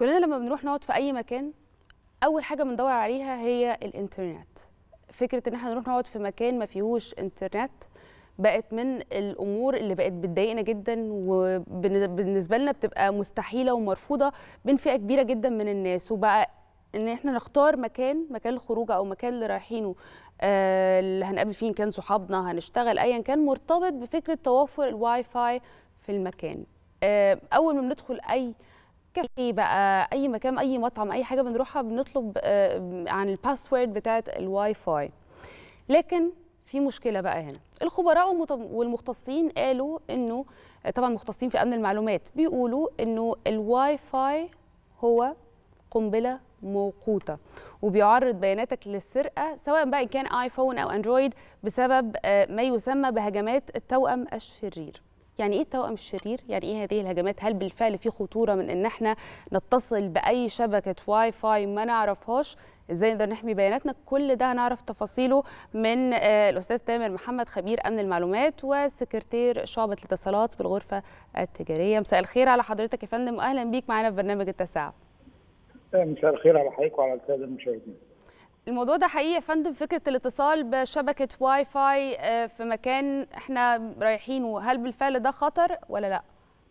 كلنا لما بنروح نقعد في اي مكان اول حاجه بندور عليها هي الانترنت فكره ان احنا نروح نقعد في مكان ما فيهوش انترنت بقت من الامور اللي بقت بتضايقنا جدا وبالنسبه لنا بتبقى مستحيله ومرفوضه بين فئه كبيره جدا من الناس وبقى ان احنا نختار مكان مكان الخروج او مكان اللي رايحينه آه اللي هنقابل فيه إن كان صحابنا هنشتغل ايا كان مرتبط بفكره توفر الواي فاي في المكان آه اول ما بندخل اي كافيه بقى اي مكان اي مطعم اي حاجه بنروحها بنطلب آه عن الباسورد بتاعه الواي فاي لكن في مشكله بقى هنا الخبراء والمختصين قالوا انه طبعا مختصين في امن المعلومات بيقولوا انه الواي فاي هو قنبله موقوته وبيعرض بياناتك للسرقه سواء بقى كان ايفون او اندرويد بسبب ما يسمى بهجمات التوأم الشرير يعني ايه التوأم الشرير يعني ايه هذه الهجمات هل بالفعل في خطوره من ان احنا نتصل باي شبكه واي فاي ما نعرفهاش ازاي نقدر نحمي بياناتنا كل ده هنعرف تفاصيله من الاستاذ تامر محمد خبير امن المعلومات وسكرتير شعبه الاتصالات بالغرفه التجاريه مساء الخير على حضرتك يا فندم واهلا بيك معانا في برنامج التاسعه مساء الخير على حضرتك وعلى الساده المشاهدين الموضوع ده حقيقي يا فندم فكره الاتصال بشبكه واي فاي في مكان احنا رايحينه هل بالفعل ده خطر ولا لا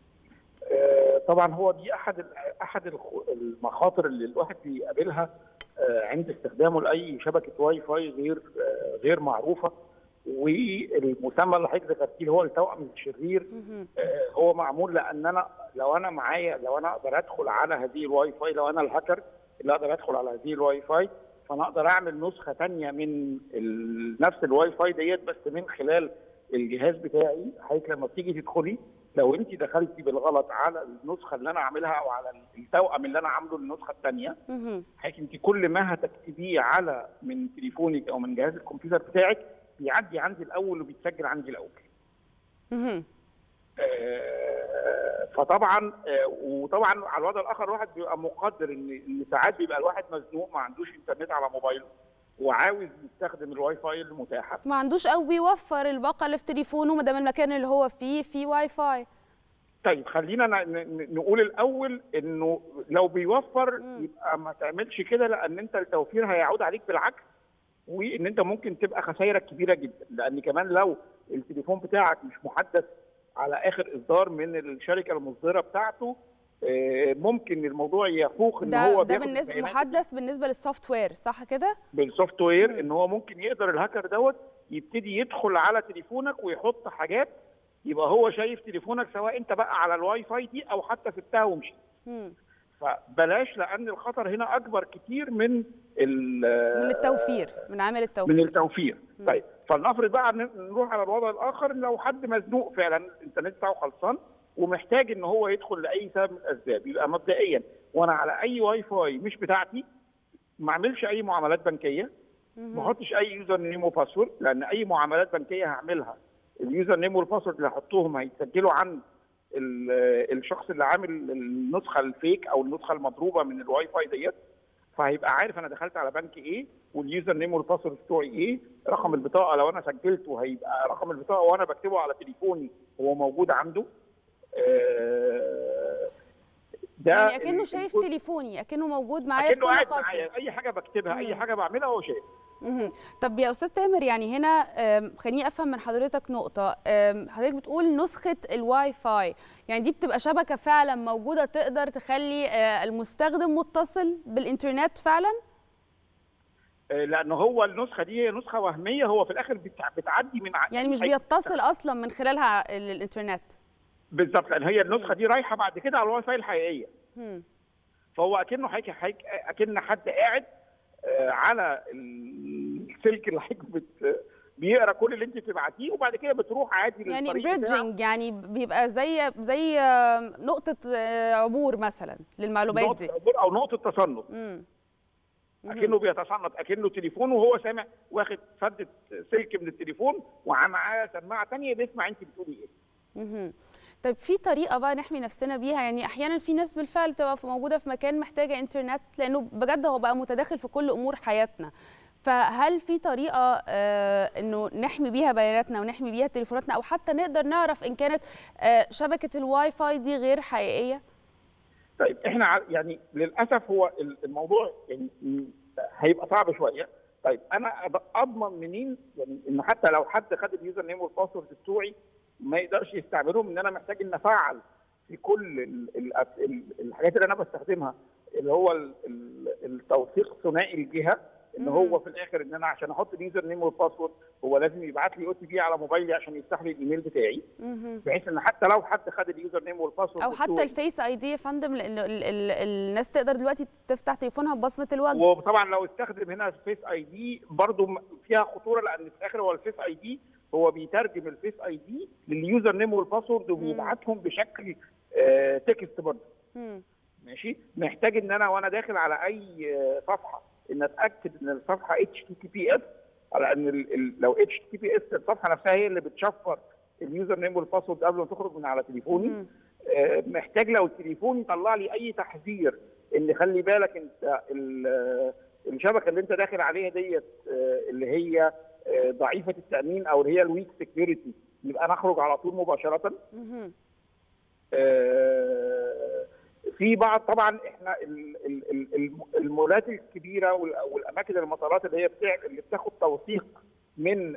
طبعا هو دي احد احد المخاطر اللي الواحد بيقابلها عند استخدامه لاي شبكه واي فاي غير غير معروفه والمسمى اللي حضرتك ذكرتيه هو التوأم الشرير هو معمول لان انا لو انا معايا لو انا اقدر ادخل على هذه الواي فاي لو انا الهاكر اللي اقدر ادخل على هذه الواي فاي فانا اقدر اعمل نسخه ثانيه من نفس الواي فاي ديت بس من خلال الجهاز بتاعي حضرتك لما بتيجي تدخلي لو انت دخلتي بالغلط على النسخه اللي انا عاملها او على التوأم اللي انا عامله للنسخه الثانيه حضرتك انت كل ما هتكتبيه على من تليفونك او من جهاز الكمبيوتر بتاعك بيعدي عندي الاول وبيتسجل عندي الاول. آه فطبعا آه وطبعا على الوضع الاخر الواحد بيبقى مقدر ان ان ساعات بيبقى الواحد مزنوق ما عندوش انترنت على موبايله وعاوز يستخدم الواي فاي المتاحه ما عندوش او بيوفر الباقه اللي في تليفونه ما دام المكان اللي هو فيه فيه واي فاي طيب خلينا نقول الاول انه لو بيوفر م. يبقى ما تعملش كده لان انت التوفير هيعود عليك بالعكس وان انت ممكن تبقى خسائرك كبيره جدا لان كمان لو التليفون بتاعك مش محدث على اخر اصدار من الشركه المصدره بتاعته ممكن الموضوع يفوق ان ده هو ده بالنسبه محدث بالنسبه للسوفت وير صح كده؟ بالسوفت وير ان هو ممكن يقدر الهاكر دوت يبتدي يدخل على تليفونك ويحط حاجات يبقى هو شايف تليفونك سواء انت بقى على الواي فاي دي او حتى سبتها ومشيت. فبلاش لان الخطر هنا اكبر كتير من من التوفير من عامل التوفير من التوفير مم. طيب فلنفرض بقى نروح على الوضع الاخر لو حد مزنوق فعلا الانترنت بتاعه خلصان ومحتاج ان هو يدخل لاي سبب من الاسباب يبقى مبدئيا وانا على اي واي فاي مش بتاعتي ما اعملش اي معاملات بنكيه ما احطش اي يوزر نيم وباسورد لان اي معاملات بنكيه هعملها اليوزر نيم والباسورد اللي هحطهم هيتسجلوا عن الشخص اللي عامل النسخه الفيك او النسخه المضروبه من الواي فاي ديت فهيبقى عارف انا دخلت على بنك ايه واليوزر نيم والباسورد بتوعي ايه رقم البطاقه لو انا سجلته هيبقى رقم البطاقه وانا بكتبه على تليفوني هو موجود عنده ده يعني اكنه شايف تليفوني اكنه موجود معايا في كل قاعد معايا اي حاجه بكتبها اي حاجه بعملها هو شايف طب يا استاذ تامر يعني هنا خليني افهم من حضرتك نقطه حضرتك بتقول نسخه الواي فاي يعني دي بتبقى شبكه فعلا موجوده تقدر تخلي المستخدم متصل بالانترنت فعلا لان هو النسخه دي هي نسخه وهميه هو في الاخر بتعدي من يعني مش بيتصل اصلا من خلالها الانترنت بالظبط لان هي النسخه دي رايحه بعد كده على الواي فاي الحقيقيه فهو اكنه حضرتك حضرتك اكن حد قاعد على السلك اللي حضرتك بيقرا كل اللي انت بتبعتيه وبعد كده بتروح عادي يعني بريدجنج يعني بيبقى زي زي نقطه عبور مثلا للمعلومات نقطة دي عبور او نقطه تصنت اكنه بيتصنت اكنه تليفون وهو سامع واخد فده سلك من التليفون ومعاه سماعه ثانيه بيسمع انت بتقولي ايه طيب في طريقه بقى نحمي نفسنا بيها يعني احيانا في ناس بالفعل بتبقى موجوده في مكان محتاجه انترنت لانه بجد هو بقى متداخل في كل امور حياتنا فهل في طريقه آه انه نحمي بيها بياناتنا ونحمي بيها تليفوناتنا او حتى نقدر نعرف ان كانت آه شبكه الواي فاي دي غير حقيقيه طيب احنا ع- يعني للاسف هو ال- الموضوع يعني م- هيبقى صعب شويه طيب انا أض- اضمن منين يعني ان حتى لو حد خد اليوزر نيم والباسورد بتوعي ما يقدرش يستعملهم ان انا محتاج ان افعل في كل ال ال ال الحاجات اللي انا بستخدمها اللي هو ال- ال- التوثيق ثنائي الجهه ان مم. هو في الاخر ان انا عشان احط اليوزر نيم والباسورد هو لازم يبعت لي او تي بي على موبايلي عشان يفتح لي الايميل بتاعي مهم. بحيث ان حتى لو حد خد اليوزر نيم والباسورد او حتى بتوعي الفيس اي دي يا فندم لان ال- ال- الناس تقدر دلوقتي تفتح تليفونها ببصمه الوجه وطبعا لو استخدم هنا الفيس اي دي برضه م- فيها خطوره لان في الاخر هو الفيس اي دي هو بيترجم الفيس اي دي لليوزر نيم والباسورد وبيبعتهم بشكل آه تكست برضه مم. ماشي محتاج ان انا وانا داخل على اي آه، صفحه ان اتاكد ان الصفحه اتش تي تي بي اس على ان ال ال لو اتش تي بي اس الصفحه نفسها هي اللي بتشفر اليوزر نيم والباسورد قبل ما تخرج من على تليفوني مم. آه، محتاج لو التليفون يطلع لي اي تحذير ان خلي بالك انت ال- آه، الشبكه اللي انت داخل عليها ديت آه، اللي هي آه، ضعيفه التامين او اللي هي الويك سكيورتي يبقى نخرج على طول مباشره مهم. آه، في بعض طبعا احنا ال- ال- ال- الم- المولات الكبيره وال- والاماكن المطارات اللي هي بتاع اللي بتاخد توثيق من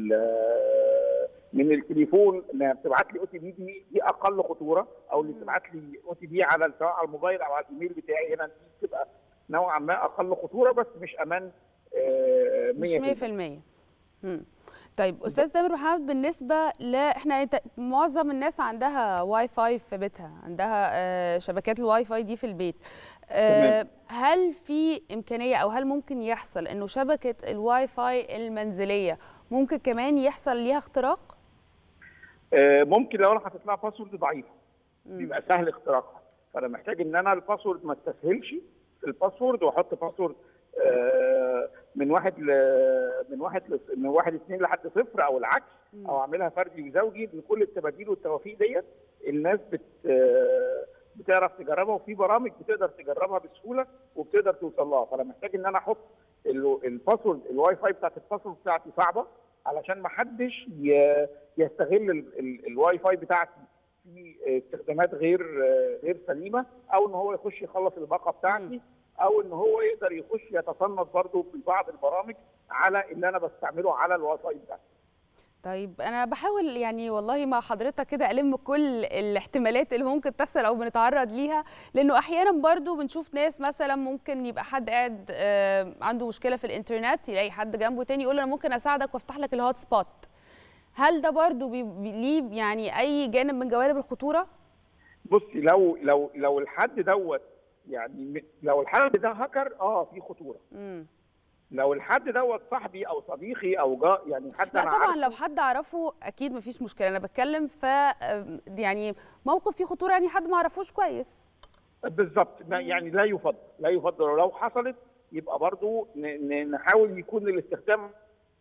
ال- من التليفون انها بتبعت لي او تي بي دي دي اقل خطوره او اللي بتبعت لي او تي بي على سواء على الموبايل او على الايميل بتاعي هنا دي بتبقى نوعا ما اقل خطوره بس مش امان آه، مش 100% 100% مم. طيب استاذ سامر محمد بالنسبه ل احنا إنت- معظم الناس عندها واي فاي في بيتها عندها آه، شبكات الواي فاي دي في البيت آه، هل في امكانيه او هل ممكن يحصل انه شبكه الواي فاي المنزليه ممكن كمان يحصل ليها اختراق آه، ممكن لو انا حاطط لها باسورد ضعيفه مم. بيبقى سهل اختراقها فانا محتاج ان انا الباسورد ما استسهلش في الباسورد واحط باسورد آه، من واحد ل من واحد ل من واحد اثنين لحد صفر او العكس او اعملها فردي وزوجي ان كل التباديل والتوافيق ديت الناس بت آه، بتعرف تجربها وفي برامج بتقدر تجربها بسهوله وبتقدر توصل لها فانا محتاج ان انا احط ال- الباسورد الواي فاي بتاعت الباسورد بتاعتي صعبه علشان ما حدش ي- يستغل ال- ال- الواي فاي بتاعتي في استخدامات غير غير سليمه او ان هو يخش يخلص الباقه بتاعتي او ان هو يقدر يخش يتصنت برضه ببعض البرامج على اللي انا بستعمله على الواي فاي بتاعتي طيب انا بحاول يعني والله مع حضرتك كده الم كل الاحتمالات اللي ممكن تحصل او بنتعرض ليها لانه احيانا برضو بنشوف ناس مثلا ممكن يبقى حد قاعد آه، عنده مشكله في الانترنت يلاقي حد جنبه تاني يقول له انا ممكن اساعدك وافتح لك الهوت سبوت هل ده برضو بي- بي- ليه يعني اي جانب من جوانب الخطوره بصي لو لو لو الحد دوت يعني م- لو الحد ده هاكر اه في خطوره امم لو الحد دوت صاحبي او صديقي او جا يعني حد لا انا طبعا عارفه لو حد اعرفه اكيد مفيش مشكله انا بتكلم ف آم، يعني موقف فيه خطوره يعني حد ما اعرفوش كويس بالظبط ما- يعني لا يفضل لا يفضل ولو حصلت يبقى برضو ن- ن- نحاول يكون الاستخدام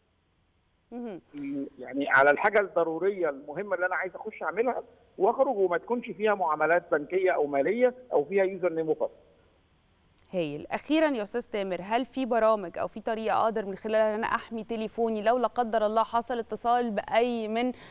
مهم. يعني على الحاجه الضروريه المهمه اللي انا عايز اخش اعملها واخرج وما تكونش فيها معاملات بنكيه او ماليه او فيها يوزر نيم وباسورد هايل اخيرا يا استاذ تامر هل في برامج او في طريقه اقدر من خلالها ان انا احمي تليفوني لو لا قدر الله حصل اتصال باي من آم،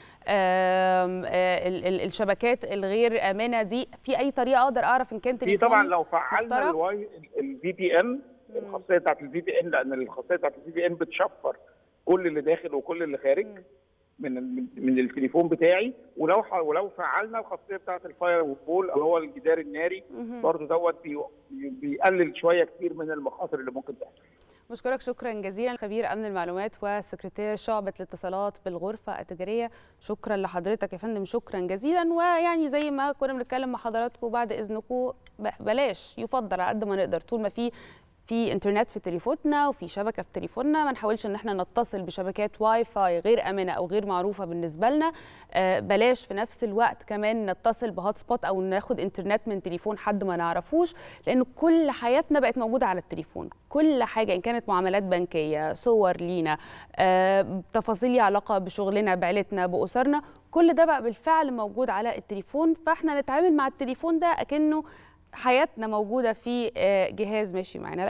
آه، ال- ال- الشبكات الغير امنه دي في اي طريقه اقدر اعرف ان كان في تليفوني طبعا لو فعلنا مخترق؟ الواي الفي بي ان الخاصيه بتاعت الفي بي ان لان الخاصيه بتاعت الفي بي ان بتشفر كل اللي داخل وكل اللي خارج من من- من التليفون بتاعي ولو ح- ولو فعلنا الخاصيه بتاعت الفاير وول اللي هو الجدار الناري مهم. برضه دوت بي- بيقلل شويه كتير من المخاطر اللي ممكن تحصل بشكرك شكرا جزيلا خبير امن المعلومات وسكرتير شعبه الاتصالات بالغرفه التجاريه شكرا لحضرتك يا فندم شكرا جزيلا ويعني زي ما كنا بنتكلم مع حضراتكم بعد اذنكم ب- بلاش يفضل على قد ما نقدر طول ما في في انترنت في تليفوننا وفي شبكه في تليفوننا ما نحاولش ان احنا نتصل بشبكات واي فاي غير امنه او غير معروفه بالنسبه لنا آه، بلاش في نفس الوقت كمان نتصل بهوت سبوت او ناخد انترنت من تليفون حد ما نعرفوش لان كل حياتنا بقت موجوده على التليفون كل حاجه ان كانت معاملات بنكيه صور لينا آه، تفاصيل ليها علاقه بشغلنا بعيلتنا باسرنا كل ده بقى بالفعل موجود على التليفون فاحنا نتعامل مع التليفون ده اكنه حياتنا موجوده في آه، جهاز ماشي معانا